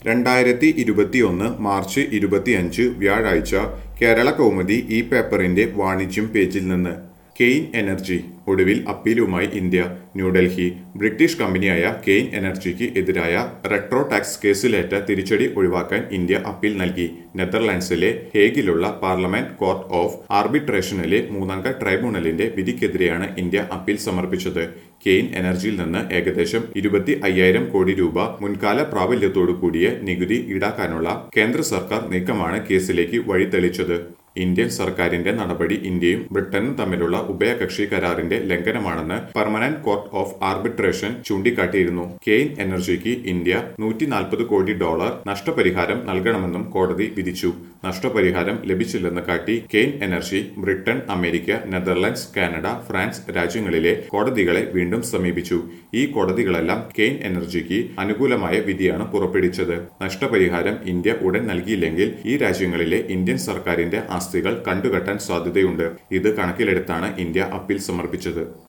രണ്ടായിരത്തി ഇരുപത്തിയൊന്ന് മാർച്ച് ഇരുപത്തിയഞ്ച് വ്യാഴാഴ്ച കേരള കൗമുദി ഈ പേപ്പറിന്റെ വാണിജ്യം പേജിൽ നിന്ന് കെയ്ൻ എനർജി ഒടുവിൽ അപ്പീലുമായി ഇന്ത്യ ന്യൂഡൽഹി ബ്രിട്ടീഷ് കമ്പനിയായ കെയ്ൻ എനർജിക്ക് എതിരായ റെട്രോ ടാക്സ് കേസിലേറ്റ തിരിച്ചടി ഒഴിവാക്കാൻ ഇന്ത്യ അപ്പീൽ നൽകി നെതർലാൻഡ്സിലെ ഹേഗിലുള്ള പാർലമെന്റ് കോർട്ട് ഓഫ് ആർബിട്രേഷനിലെ മൂന്നംഗ ട്രൈബ്യൂണലിന്റെ വിധിക്കെതിരെയാണ് ഇന്ത്യ അപ്പീൽ സമർപ്പിച്ചത് കെയ്ൻ എനർജിയിൽ നിന്ന് ഏകദേശം ഇരുപത്തി അയ്യായിരം കോടി രൂപ മുൻകാല പ്രാബല്യത്തോടു കൂടിയ നികുതി ഈടാക്കാനുള്ള കേന്ദ്ര സർക്കാർ നീക്കമാണ് കേസിലേക്ക് വഴിതെളിച്ചത് ഇന്ത്യൻ സർക്കാരിന്റെ നടപടി ഇന്ത്യയും ബ്രിട്ടനും തമ്മിലുള്ള ഉഭയകക്ഷി കരാറിന്റെ ലംഘനമാണെന്ന് പെർമനന്റ് കോർട്ട് ഓഫ് ആർബിട്രേഷൻ ചൂണ്ടിക്കാട്ടിയിരുന്നു കെയ്ൻ എനർജിക്ക് ഇന്ത്യ നൂറ്റി നാൽപ്പത് കോടി ഡോളർ നഷ്ടപരിഹാരം നൽകണമെന്നും കോടതി വിധിച്ചു നഷ്ടപരിഹാരം ലഭിച്ചില്ലെന്ന് കാട്ടി Cairn energy Britain America Netherlands Canada France രാജ്യങ്ങളിലെ കോടതികളെ വീണ്ടും സമീപിച്ചു ഈ കോടതികളെല്ലാം കെയ്ൻ എനർജിക്ക് അനുകൂലമായ വിധിയാണ് പുറപ്പെടുവിച്ചത് നഷ്ടപരിഹാരം ഇന്ത്യ ഉടൻ നൽകിയില്ലെങ്കിൽ ഈ രാജ്യങ്ങളിലെ ഇന്ത്യൻ സർക്കാരിന്റെ ആസ്തികൾ കണ്ടുകെട്ടാൻ സാധ്യതയുണ്ട് ഇത് കണക്കിലെടുത്താണ് ഇന്ത്യ അപ്പീൽ സമർപ്പിച്ചത്